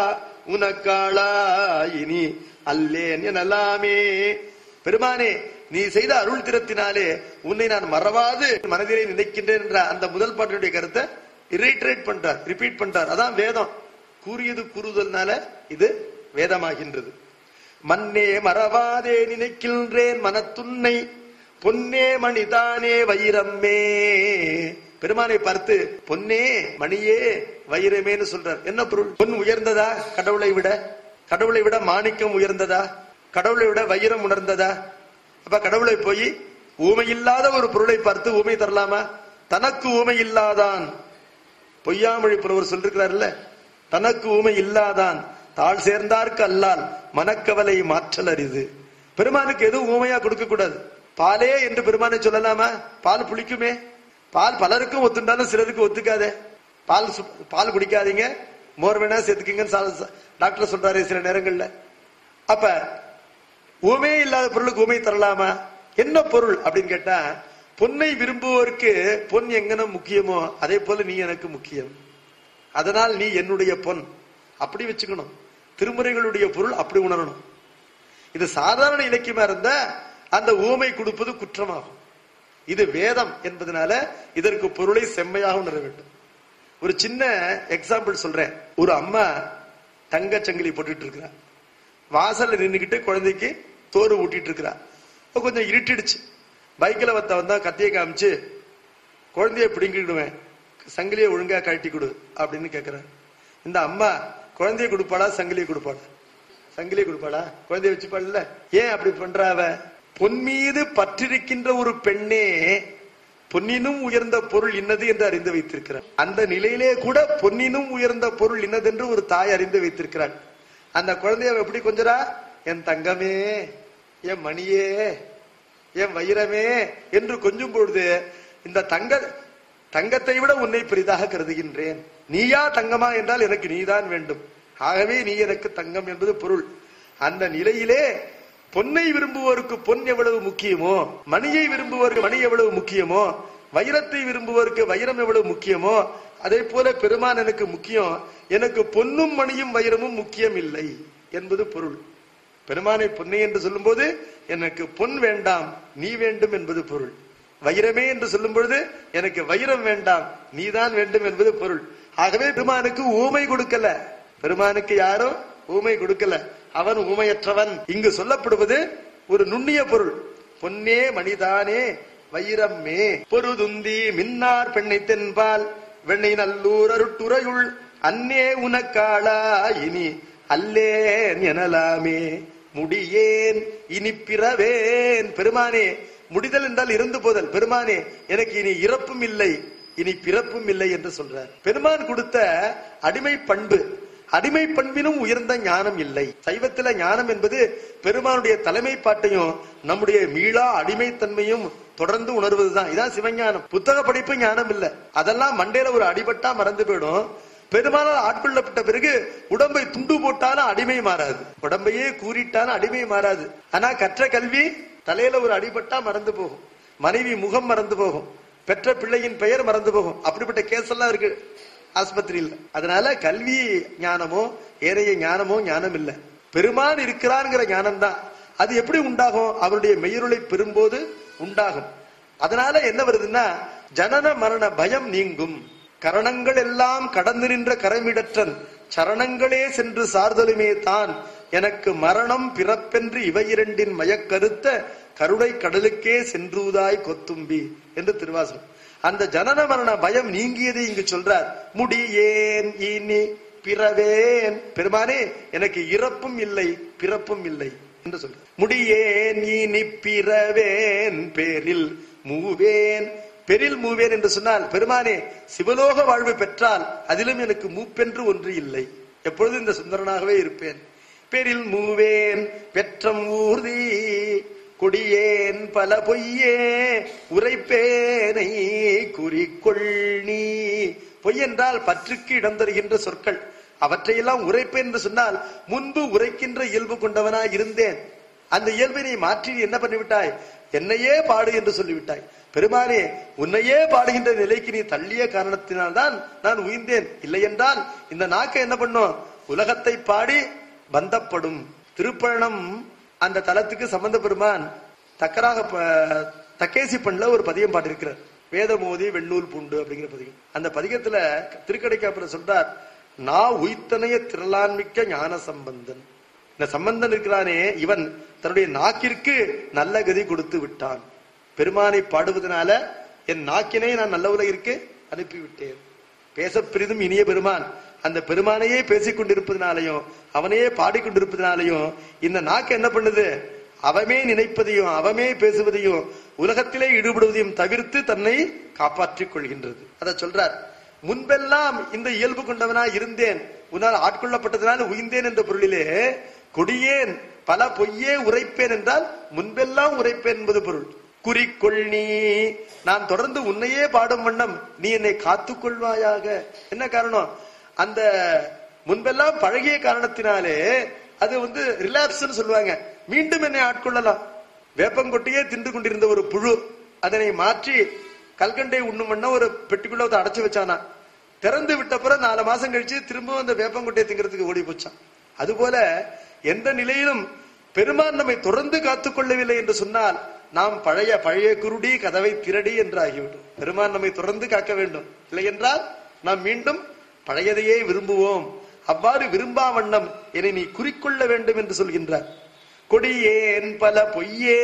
உனக்காளா இனி அல்லேன் எனலாமே பெருமானே நீ செய்த அருள் திறத்தினாலே உன்னை நான் மறவாது மனதிலே நினைக்கின்றேன் என்ற அந்த முதல் பாட்டினுடைய கருத்தை இரேட்டரேட் பண்றார் ரிப்பீட் பண்றார் அதான் வேதம் கூறியது கூறுதல்னால இது வேதமாகின்றது மண்ணே மறவாதே நினைக்கின்றேன் மனத்துன்னை பொன்னே மணிதானே வைரம்மே பெருமானை பார்த்து பொன்னே மணியே வைரமேன்னு சொல்றார் என்ன பொருள் பொன் உயர்ந்ததா கடவுளை விட கடவுளை விட மாணிக்கம் உயர்ந்ததா கடவுளை விட வைரம் உணர்ந்ததா அப்ப கடவுளை போய் ஊமை இல்லாத ஒரு பொருளை பார்த்து ஊமை தரலாமா தனக்கு ஊமை இல்லாதான் பொய்யாமொழி புலவர் சொல்லிருக்கிறார்ல தனக்கு ஊமை இல்லாதான் தாழ் சேர்ந்தார்க்கு அல்லால் மனக்கவலை மாற்றல் அரிது பெருமானுக்கு எதுவும் ஊமையா கொடுக்க கூடாது பாலே என்று பெருமானை சொல்லலாமா பால் புளிக்குமே பால் பலருக்கும் ஒத்துண்டாலும் சிலருக்கு ஒத்துக்காதே பால் சு- பால் குடிக்காதீங்க மோர் வேணா சேர்த்துக்கீங்கன்னு சா- டாக்டர் சொல்றாரு சில நேரங்கள்ல அப்ப ஊமே இல்லாத பொருளுக்கு ஊமை தரலாமா என்ன பொருள் அப்படின்னு கேட்டா பொன்னை விரும்புவோருக்கு பொன் எங்கன முக்கியமோ அதே போல நீ எனக்கு முக்கியம் அதனால் நீ என்னுடைய பொன் அப்படி வச்சுக்கணும் திருமுறைகளுடைய பொருள் அப்படி உணரணும் இது சாதாரண இலக்கியமா இருந்தா அந்த ஊமை கொடுப்பது குற்றமாகும் இது வேதம் என்பதனால இதற்கு பொருளை செம்மையாக உணர வேண்டும் ஒரு சின்ன எக்ஸாம்பிள் சொல்றேன் ஒரு அம்மா தங்க சங்கிலி போட்டுட்டு இருக்கிறார் வாசல்ல நின்னுக்கிட்டு குழந்தைக்கு தோறு ஊட்டிட்டு இருக்கிறா இப்ப கொஞ்சம் இருட்டிடுச்சு பைக்கில் வத்த வந்தா கத்தியை காமிச்சு குழந்தைய பிடுங்கிடுவேன் சங்கிலியை ஒழுங்கா கழட்டி கொடு அப்படின்னு கேக்குறேன் இந்த அம்மா குழந்தைய கொடுப்பாளா சங்கிலியை கொடுப்பாளா சங்கிலியை கொடுப்பாளா குழந்தைய வச்சுப்பாள்ல ஏன் அப்படி பண்றா அவ பொன் மீது பற்றிருக்கின்ற ஒரு பெண்ணே பொன்னினும் உயர்ந்த பொருள் இன்னது என்று அறிந்து வைத்திருக்கிறார் அந்த நிலையிலே கூட பொன்னினும் உயர்ந்த பொருள் இன்னதென்று ஒரு தாய் அறிந்து வைத்திருக்கிறாள் அந்த குழந்தைய அவ எப்படி கொஞ்சரா என் தங்கமே என் மணியே என் வைரமே என்று கொஞ்சும் பொழுது இந்த தங்க தங்கத்தை விட உன்னை பெரிதாக கருதுகின்றேன் நீயா தங்கமா என்றால் எனக்கு நீதான் வேண்டும் ஆகவே நீ எனக்கு தங்கம் என்பது பொருள் அந்த நிலையிலே பொன்னை விரும்புவோருக்கு பொன் எவ்வளவு முக்கியமோ மணியை விரும்புவோருக்கு மணி எவ்வளவு முக்கியமோ வைரத்தை விரும்புவோருக்கு வைரம் எவ்வளவு முக்கியமோ அதே போல பெருமான் எனக்கு முக்கியம் எனக்கு பொன்னும் மணியும் வைரமும் முக்கியம் இல்லை என்பது பொருள் பெருமானை பொன்னை என்று சொல்லும்போது எனக்கு பொன் வேண்டாம் நீ வேண்டும் என்பது பொருள் வைரமே என்று சொல்லும் பொழுது எனக்கு வைரம் வேண்டாம் நீதான் வேண்டும் என்பது பொருள் ஆகவே பெருமானுக்கு ஊமை கொடுக்கல பெருமானுக்கு யாரும் ஊமை கொடுக்கல அவன் ஊமையற்றவன் இங்கு சொல்லப்படுவது ஒரு நுண்ணிய பொருள் பொன்னே மணிதானே வைரம்மே பொருதுந்தி மின்னார் பெண்ணை தென்பால் வெண்ணை நல்லூர் அருட்டுரையுள் அன்னே உனக்காளா இனி அல்லேன் எனலாமே முடியேன் இனி பிறவேன் பெருமானே முடிதல் என்றால் இறந்து போதல் பெருமானே எனக்கு இனி இறப்பும் இல்லை இனி பிறப்பும் இல்லை என்று சொல்றார் பெருமான் கொடுத்த அடிமை பண்பு அடிமை பண்பினும் உயர்ந்த ஞானம் இல்லை சைவத்துல ஞானம் என்பது பெருமானுடைய தலைமை பாட்டையும் நம்முடைய மீளா அடிமைத்தன்மையும் தொடர்ந்து உணர்வதுதான் இதான் சிவஞானம் புத்தக படிப்பு ஞானம் இல்ல அதெல்லாம் மண்டையில ஒரு அடிபட்டா மறந்து போயிடும் பெருமானால் ஆட்கொள்ளப்பட்ட பிறகு உடம்பை துண்டு போட்டாலும் அடிமை மாறாது உடம்பையே கூறிட்டாலும் அடிமை மாறாது ஆனா கற்ற கல்வி தலையில ஒரு அடிபட்டா மறந்து போகும் மனைவி முகம் மறந்து போகும் பெற்ற பிள்ளையின் பெயர் மறந்து போகும் அப்படிப்பட்ட கேஸ் எல்லாம் இருக்கு ஆஸ்பத்திரியில் அதனால கல்வி ஞானமோ ஏனைய ஞானமோ ஞானம் இல்ல பெருமான் இருக்கிறான்ங்கிற ஞானம் தான் அது எப்படி உண்டாகும் அவருடைய மெய்யுருளை பெறும்போது உண்டாகும் அதனால என்ன வருதுன்னா ஜனன மரண பயம் நீங்கும் கரணங்கள் எல்லாம் கடந்து நின்ற கரமிடற்றன் சரணங்களே சென்று சார்தலுமே தான் எனக்கு மரணம் பிறப்பென்று இவை இரண்டின் மயக்கருத்த கருணை கடலுக்கே சென்றுதாய் கொத்தும்பி என்று திருவாசகம் அந்த ஜனன மரண பயம் நீங்கியதை இங்கு சொல்றார் முடியேன் இனி பிறவேன் பெருமானே எனக்கு இறப்பும் இல்லை பிறப்பும் இல்லை என்று சொல்றார் முடியேன் இனி பிறவேன் பேரில் மூவேன் பெரில் மூவேன் என்று சொன்னால் பெருமானே சிவலோக வாழ்வு பெற்றால் அதிலும் எனக்கு மூப்பென்று ஒன்று இல்லை எப்பொழுதும் இந்த சுந்தரனாகவே இருப்பேன் பெரில் மூவேன் பெற்றம் ஊர்தி கொடியேன் பல பொய்யே உரைப்பேனை குறிக்கொள் நீ பொய் என்றால் பற்றுக்கு இடம் தருகின்ற சொற்கள் அவற்றையெல்லாம் உரைப்பேன் என்று சொன்னால் முன்பு உரைக்கின்ற இயல்பு கொண்டவனாய் இருந்தேன் அந்த இயல்பை நீ மாற்றி என்ன பண்ணிவிட்டாய் என்னையே பாடு என்று சொல்லிவிட்டாய் பெருமானே உன்னையே பாடுகின்ற நிலைக்கு நீ தள்ளிய காரணத்தினால்தான் நான் உயிர்ந்தேன் இல்லை என்றால் இந்த நாக்கை என்ன பண்ணும் உலகத்தை பாடி பந்தப்படும் திருப்பழனம் அந்த தலத்துக்கு சம்பந்த பெருமான் தக்கராக ப- தக்கேசி பண்ணல ஒரு பதியம் பாடியிருக்கிறார் வேதமோதி வெண்ணூல் பூண்டு அப்படிங்கிற பதிகம் அந்த பதிகத்துல திருக்கடைக்காப்புல சொல்றார் நான் உய்த்தனைய திரளான்மிக்க ஞான சம்பந்தன் இந்த சம்பந்தன் இருக்கிறானே இவன் தன்னுடைய நாக்கிற்கு நல்ல கதி கொடுத்து விட்டான் பெருமானை பாடுவதனால என் நாக்கினை நான் நல்ல உலகிற்கு அனுப்பிவிட்டேன் பேச பெரிதும் இனிய பெருமான் அந்த பெருமானையே பேசிக் கொண்டிருப்பதனாலையும் அவனையே பாடிக்கொண்டிருப்பதனாலையும் இந்த நாக்கு என்ன பண்ணுது அவமே நினைப்பதையும் அவமே பேசுவதையும் உலகத்திலே ஈடுபடுவதையும் தவிர்த்து தன்னை காப்பாற்றிக் கொள்கின்றது அதை சொல்றார் முன்பெல்லாம் இந்த இயல்பு கொண்டவனா இருந்தேன் உன்னால் ஆட்கொள்ளப்பட்டதனால் உயிர்ந்தேன் என்ற பொருளிலே கொடியேன் பல பொய்யே உரைப்பேன் என்றால் முன்பெல்லாம் உரைப்பேன் என்பது பொருள் குறிக்கொள் நீ நான் தொடர்ந்து உன்னையே பாடும் வண்ணம் நீ என்னை காத்துக் கொள்வாயாக என்ன காரணம் அந்த முன்பெல்லாம் பழகிய காரணத்தினாலே அது வந்து ரிலாப்ஸ் சொல்லுவாங்க மீண்டும் என்னை ஆட்கொள்ளலாம் வேப்பங்கொட்டையே தின்று கொண்டிருந்த ஒரு புழு அதனை மாற்றி கல்கண்டை உண்ணும் வண்ண ஒரு பெட்டிக்குள்ள அதை அடைச்சு வச்சானா திறந்து விட்ட பிறகு நாலு மாசம் கழிச்சு திரும்ப அந்த வேப்பங்கொட்டையை திங்கிறதுக்கு ஓடி போச்சான் அதுபோல எந்த நிலையிலும் பெருமான் நம்மை தொடர்ந்து காத்துக்கொள்ளவில்லை என்று சொன்னால் நாம் பழைய பழைய குருடி கதவை திரடி என்று ஆகிவிடும் பெருமான் நம்மை தொடர்ந்து காக்க வேண்டும் இல்லை என்றால் நாம் மீண்டும் பழையதையே விரும்புவோம் அவ்வாறு விரும்பா வண்ணம் என்னை நீ குறிக்கொள்ள வேண்டும் என்று சொல்கின்றார் கொடியேன் பல பொய்யே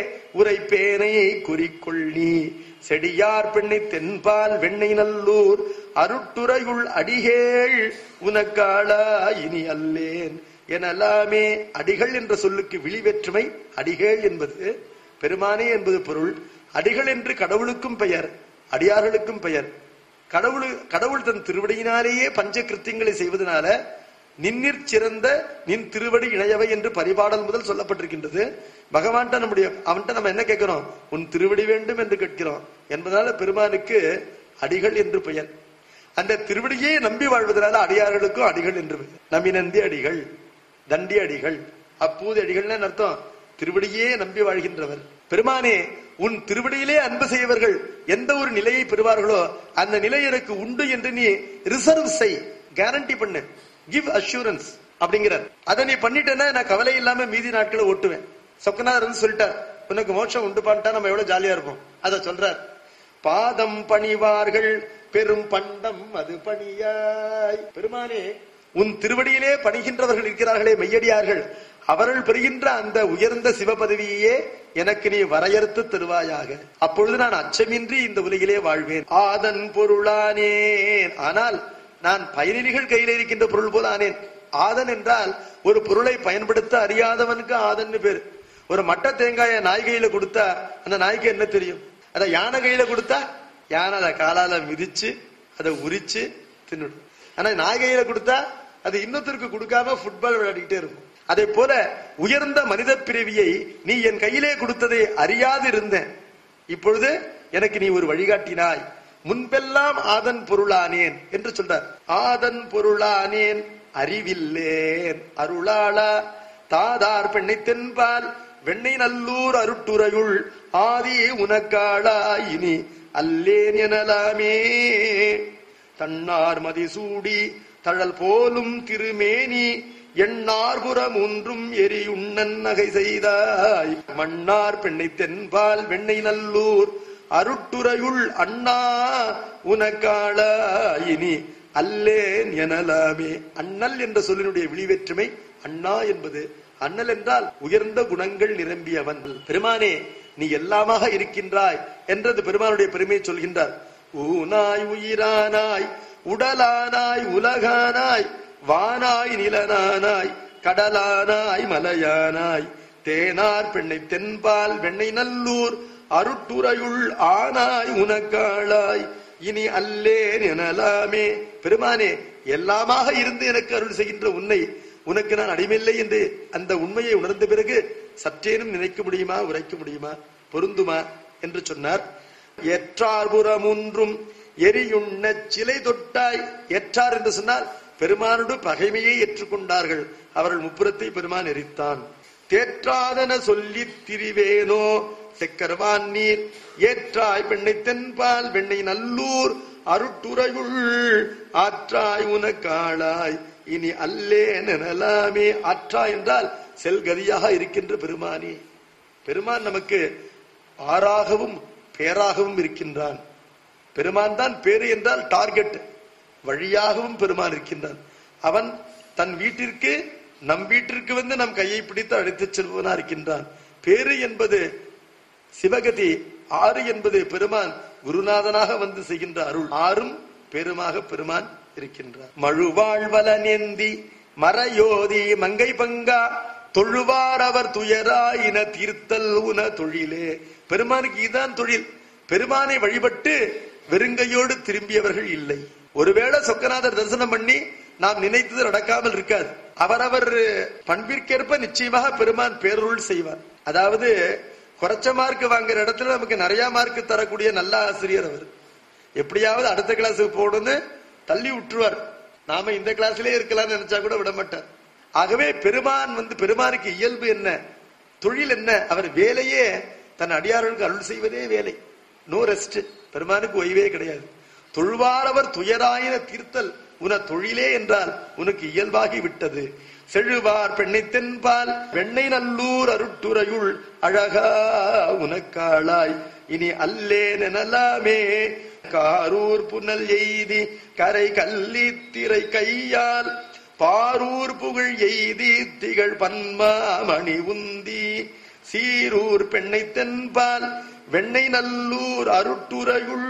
உரைப்பேனை குறிக்கொள்ளி செடியார் பெண்ணை தென்பால் வெண்ணை நல்லூர் அருட்டுரையுள் அடிகேள் உனக்காளா இனி அல்லேன் எனலாமே அடிகள் என்ற சொல்லுக்கு விழிவேற்றுமை அடிகேள் என்பது பெருமானே என்பது பொருள் அடிகள் என்று கடவுளுக்கும் பெயர் அடியார்களுக்கும் பெயர் கடவுள் கடவுள் தன் திருவடியினாலேயே பஞ்ச கிருத்தியங்களை செய்வதனால நின்னிற் சிறந்த நின் திருவடி இணையவை என்று பரிபாடல் முதல் சொல்லப்பட்டிருக்கின்றது பகவான்கிட்ட நம்முடைய அவன்கிட்ட நம்ம என்ன கேட்கிறோம் உன் திருவடி வேண்டும் என்று கேட்கிறோம் என்பதனால பெருமானுக்கு அடிகள் என்று பெயர் அந்த திருவடியே நம்பி வாழ்வதனால அடியார்களுக்கும் அடிகள் என்று பெயர் நம்பினந்தி அடிகள் தண்டி அடிகள் அப்பூதி அடிகள்னு அர்த்தம் திருவடியே நம்பி வாழ்கின்றவர் பெருமானே உன் திருவடியிலே அன்பு செய்வர்கள் எந்த ஒரு நிலையை பெறுவார்களோ அந்த நிலை எனக்கு உண்டு என்று நீ ரிசர்வ் செய் கேரண்டி பண்ணு கிவ் அஷூரன்ஸ் அப்படிங்கிறார் அதை நீ பண்ணிட்டேன்னா நான் கவலை இல்லாம மீதி நாட்களை ஓட்டுவேன் சொக்கநாதர் சொல்லிட்டார் உனக்கு மோட்சம் உண்டு பண்ணிட்டா நம்ம எவ்வளவு ஜாலியா இருப்போம் அத சொல்றார் பாதம் பணிவார்கள் பெரும் பண்டம் அது பணியாய் பெருமானே உன் திருவடியிலே பணிகின்றவர்கள் இருக்கிறார்களே மெய்யடியார்கள் அவர்கள் பெறுகின்ற அந்த உயர்ந்த சிவபதவியே எனக்கு நீ வரையறுத்து தருவாயாக அப்பொழுது நான் அச்சமின்றி இந்த உலகிலே வாழ்வேன் ஆதன் பொருளானேன் ஆனால் நான் பயனிலிகள் கையில் இருக்கின்ற பொருள் போல ஆனேன் ஆதன் என்றால் ஒரு பொருளை பயன்படுத்த அறியாதவனுக்கு ஆதன்னு பேரு ஒரு மட்ட தேங்காய நாய் கையில கொடுத்தா அந்த நாய்க்கு என்ன தெரியும் அத யானை கையில கொடுத்தா யானை அதை காலால மிதிச்சு அதை உரிச்சு தின்னுடும் ஆனா நாய் கையில கொடுத்தா அது இன்னொருத்தருக்கு கொடுக்காம ஃபுட்பால் விளையாடிக்கிட்டே இருக்கும் அதே போல உயர்ந்த மனித பிறவியை நீ என் கையிலே கொடுத்ததை அறியாது இருந்தேன் இப்பொழுது எனக்கு நீ ஒரு வழிகாட்டினாய் முன்பெல்லாம் ஆதன் பொருளானேன் என்று சொல்றார் ஆதன் பொருளானேன் அறிவில்லேன் அருளாளா தாதார் பெண்ணை தென்பால் வெண்ணை நல்லூர் அருட்டுரையுள் ஆதி உனக்காளா இனி அல்லேன் எனலாமே தன்னார் மதிசூடி தழல் போலும் திருமேனி எண்ணார்புறம் ஒன்றும் எரியுண்ணன் நகை செய்தாய் மன்னார் பெண்ணை தென்பால் வெண்ணை நல்லூர் அருட்டுரையுள் அண்ணா உனக்காளா இனி அல்லேன் எனலாமே அண்ணல் என்ற சொல்லினுடைய விழிவேற்றுமை அண்ணா என்பது அண்ணல் என்றால் உயர்ந்த குணங்கள் நிரம்பியவன் பெருமானே நீ எல்லாமாக இருக்கின்றாய் என்றது பெருமானுடைய பெருமையை சொல்கின்றார் ஊனாய் உயிரானாய் உடலானாய் உலகானாய் வானாய் நிலனானாய் கடலானாய் மலையானாய் தேனார் பெண்ணை தென்பால் வெண்ணை நல்லூர் அருட்டுரையுள் ஆனாய் உனக்காளாய் இனி அல்லேன் எனலாமே பெருமானே எல்லாமாக இருந்து எனக்கு அருள் செய்கின்ற உன்னை உனக்கு நான் அடிமையில்லை என்று அந்த உண்மையை உணர்ந்த பிறகு சற்றேனும் நினைக்க முடியுமா உரைக்க முடியுமா பொருந்துமா என்று சொன்னார் எற்றார்புறம் ஒன்றும் எரியுண்ண சிலை தொட்டாய் எற்றார் என்று சொன்னால் பெருமானோடு பகைமையை ஏற்றுக்கொண்டார்கள் அவர்கள் முப்புறத்தை பெருமான் எரித்தான் தேற்றாதன சொல்லி திரிவேனோ செக்கரவான் நீர் ஏற்றாய் பெண்ணை தென்பால் வெண்ணை நல்லூர் அருட்டுரையுள் ஆற்றாய் உனக்காளாய் இனி அல்லே நலாமே ஆற்றா என்றால் செல்கதியாக இருக்கின்ற பெருமானே பெருமான் நமக்கு ஆறாகவும் பேராகவும் இருக்கின்றான் பெருமான் தான் பேரு என்றால் டார்கெட் வழியாகவும் பெருமான் இருக்கின்றான் அவன் தன் வீட்டிற்கு நம் வீட்டிற்கு வந்து நம் கையை பிடித்து அழைத்துச் செல்வனா இருக்கின்றான் பேரு என்பது சிவகதி ஆறு என்பது பெருமான் குருநாதனாக வந்து செய்கின்ற அருள் ஆறும் பெருமாக பெருமான் இருக்கின்றார் மழுவாழ்வல நேந்தி மறையோதி மங்கை பங்கா தொழுவார் அவர் துயராயின தீர்த்தல் உன தொழிலே பெருமானுக்கு இதுதான் தொழில் பெருமானை வழிபட்டு வெறுங்கையோடு திரும்பியவர்கள் இல்லை ஒருவேளை சொக்கநாதர் தரிசனம் பண்ணி நாம் நினைத்தது நடக்காமல் இருக்காது அவரவர் பண்பிற்கேற்ப நிச்சயமாக பெருமான் பேரருள் செய்வார் அதாவது குறைச்ச மார்க் வாங்குற இடத்துல நமக்கு நிறைய மார்க் தரக்கூடிய நல்ல ஆசிரியர் அவர் எப்படியாவது அடுத்த கிளாஸுக்கு போகணும்னு தள்ளி விட்டுருவார் நாம இந்த கிளாஸ்லயே இருக்கலாம்னு நினைச்சா கூட விட மாட்டார் ஆகவே பெருமான் வந்து பெருமானுக்கு இயல்பு என்ன தொழில் என்ன அவர் வேலையே தன் அடியார்களுக்கு அருள் செய்வதே வேலை நோ ரெஸ்ட் பெருமானுக்கு ஓய்வே கிடையாது தொழுவாரவர் துயராயின தீர்த்தல் உன தொழிலே என்றால் உனக்கு இயல்பாகி விட்டது செழுவார் பெண்ணை தென்பால் வெண்ணை நல்லூர் அருட்டுரையுள் அழகா உனக்காளாய் இனி அல்லே நலாமே காரூர் புனல் எய்தி கரை கல்லி திரை கையால் பாரூர் புகழ் எய்தி திகழ் பன்மாமணி உந்தி சீரூர் பெண்ணை தென்பால் வெண்ணை நல்லூர் அருட்டுரையுள்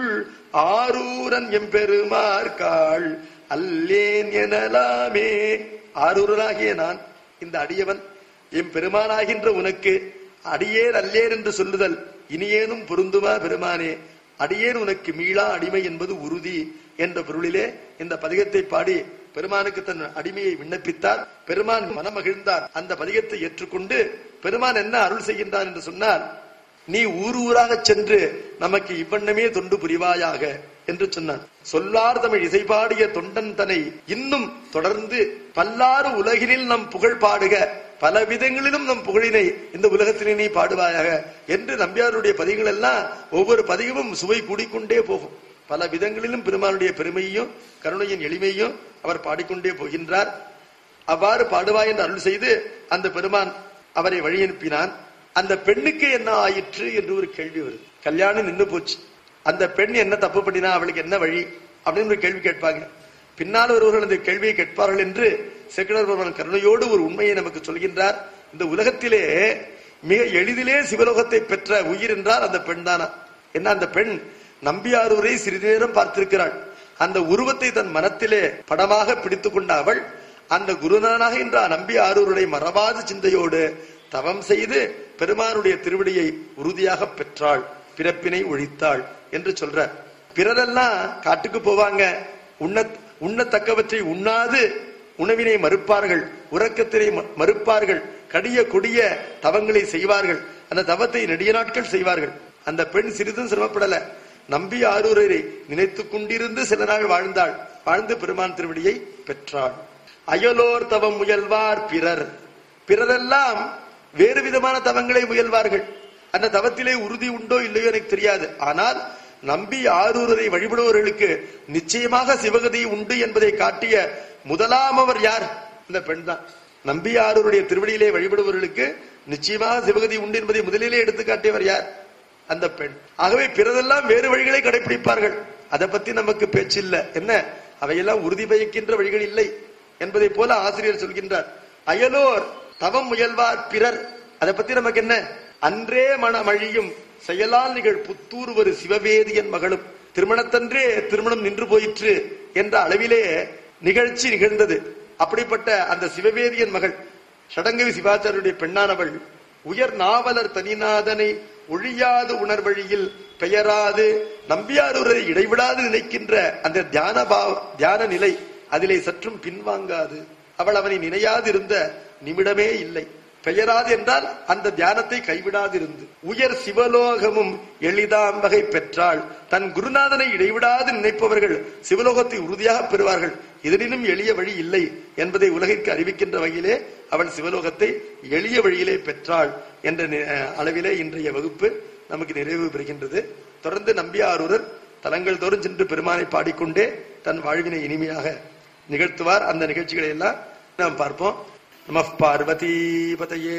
ஆரூரன் எம்பெருமார்காள் அல்லேன் எனலாமே ஆரூரனாகிய நான் இந்த அடியவன் எம் பெருமானாகின்ற உனக்கு அடியேன் அல்லேன் என்று சொல்லுதல் இனியேனும் பொருந்துமா பெருமானே அடியேன் உனக்கு மீளா அடிமை என்பது உறுதி என்ற பொருளிலே இந்த பதிகத்தை பாடி பெருமானுக்கு தன் அடிமையை விண்ணப்பித்தார் பெருமான் மனமகிழ்ந்தார் அந்த பதிகத்தை ஏற்றுக்கொண்டு பெருமான் என்ன அருள் செய்கின்றான் என்று சொன்னால் நீ ஊர் ஊராக சென்று நமக்கு இவ்வண்ணமே தொண்டு புரிவாயாக என்று சொன்னான் சொல்லார் தமிழ் இசைபாடிய தொண்டன் தனை இன்னும் தொடர்ந்து பல்லாறு உலகினில் நம் புகழ் பாடுக பல விதங்களிலும் நம் புகழினை இந்த உலகத்திலே நீ பாடுவாயாக என்று நம்பியாருடைய பதிகள் எல்லாம் ஒவ்வொரு பதிகமும் சுவை கூடிக்கொண்டே போகும் பல விதங்களிலும் பெருமானுடைய பெருமையையும் கருணையின் எளிமையும் அவர் பாடிக்கொண்டே போகின்றார் அவ்வாறு பாடுவாய் என்று அருள் செய்து அந்த பெருமான் அவரை வழி அனுப்பினான் அந்த பெண்ணுக்கு என்ன ஆயிற்று என்று ஒரு கேள்வி வருது கல்யாணம் நின்னு போச்சு அந்த பெண் என்ன தப்பு பண்ணினா அவளுக்கு என்ன வழி அப்படின்னு ஒரு கேள்வி கேட்பாங்க பின்னால் ஒருவர்கள் அந்த கேள்வியை கேட்பார்கள் என்று செக்குனர் பகவான் கருணையோடு ஒரு உண்மையை நமக்கு சொல்கின்றார் இந்த உலகத்திலே மிக எளிதிலே சிவலோகத்தை பெற்ற உயிர் என்றால் அந்த பெண் தானா என்ன அந்த பெண் நம்பியாரூரை சிறிது நேரம் பார்த்திருக்கிறாள் அந்த உருவத்தை தன் மனத்திலே படமாக பிடித்துக் கொண்ட அவள் அந்த குருநானாக என்ற நம்பி ஆரூருடைய மறவாத சிந்தையோடு தவம் செய்து பெருமானுடைய திருவடியை உறுதியாக பெற்றாள் பிறப்பினை ஒழித்தாள் என்று சொல்றார் பிறரெல்லாம் காட்டுக்கு போவாங்க உண்ண உண்ணத்தக்கவற்றை உண்ணாது உணவினை மறுப்பார்கள் உறக்கத்தினை ம- மறுப்பார்கள் கடிய கொடிய தவங்களை செய்வார்கள் அந்த தவத்தை நெடிய நாட்கள் செய்வார்கள் அந்த பெண் சிறிதும் சிரமப்படல நம்பி ஆரூரரை நினைத்துக் கொண்டிருந்து சில நாள் வாழ்ந்தாள் வாழ்ந்து பெருமான் திருவடியை பெற்றாள் அயலோர் தவம் முயல்வார் பிறர் பிறரெல்லாம் வேறு விதமான தவங்களை முயல்வார்கள் அந்த தவத்திலே உறுதி உண்டோ இல்லையோ எனக்கு தெரியாது ஆனால் நம்பி ஆரூரரை வழிபடுபவர்களுக்கு நிச்சயமாக சிவகதி உண்டு என்பதை காட்டிய முதலாம் அவர் யார் இந்த பெண் தான் நம்பி ஆரூருடைய திருவடியிலே வழிபடுபவர்களுக்கு நிச்சயமாக சிவகதி உண்டு என்பதை முதலிலே எடுத்து காட்டியவர் யார் அந்த பெண் ஆகவே பிறதெல்லாம் வேறு வழிகளை கடைபிடிப்பார்கள் அதை பத்தி நமக்கு பேச்சு இல்ல என்ன அவையெல்லாம் உறுதி பயக்கின்ற வழிகள் இல்லை என்பதை போல ஆசிரியர் சொல்கின்றார் அயலோர் தவம் முயல்வார் பிறர் அதை பத்தி நமக்கு என்ன அன்றே மனமழியும் செயலால் நிகழ் புத்தூர் ஒரு சிவவேதியன் மகளும் திருமணத்தன்றே திருமணம் நின்று போயிற்று என்ற அளவிலே நிகழ்ச்சி நிகழ்ந்தது அப்படிப்பட்ட அந்த சிவவேதியன் மகள் சடங்கவி சிவாச்சாரியருடைய பெண்ணானவள் உயர் நாவலர் தனிநாதனை ஒழியாது உணர்வழியில் பெயராது நம்பியாரூரை இடைவிடாது நினைக்கின்ற அந்த தியான பாவ தியான நிலை அதிலே சற்றும் பின்வாங்காது அவள் அவனை நினையாது இருந்த நிமிடமே இல்லை பெயராது என்றால் அந்த தியானத்தை கைவிடாதிருந்து உயர் சிவலோகமும் எளிதாம் வகை பெற்றாள் தன் குருநாதனை இடைவிடாது நினைப்பவர்கள் சிவலோகத்தை உறுதியாக பெறுவார்கள் இதனினும் எளிய வழி இல்லை என்பதை உலகிற்கு அறிவிக்கின்ற வகையிலே அவள் சிவலோகத்தை எளிய வழியிலே பெற்றாள் என்ற நி- அளவிலே இன்றைய வகுப்பு நமக்கு நிறைவு பெறுகின்றது தொடர்ந்து நம்பியாரூரர் தலங்கள் தோறும் சென்று பெருமானை பாடிக்கொண்டே தன் வாழ்வினை இனிமையாக நிகழ்த்துவார் அந்த நிகழ்ச்சிகளை எல்லாம் நாம் பார்ப்போம் நம பார்வதி பதையே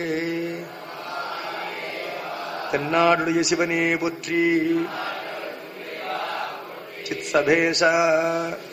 தென்னாடுடைய சிவனே போற்றி சித் சபேஷா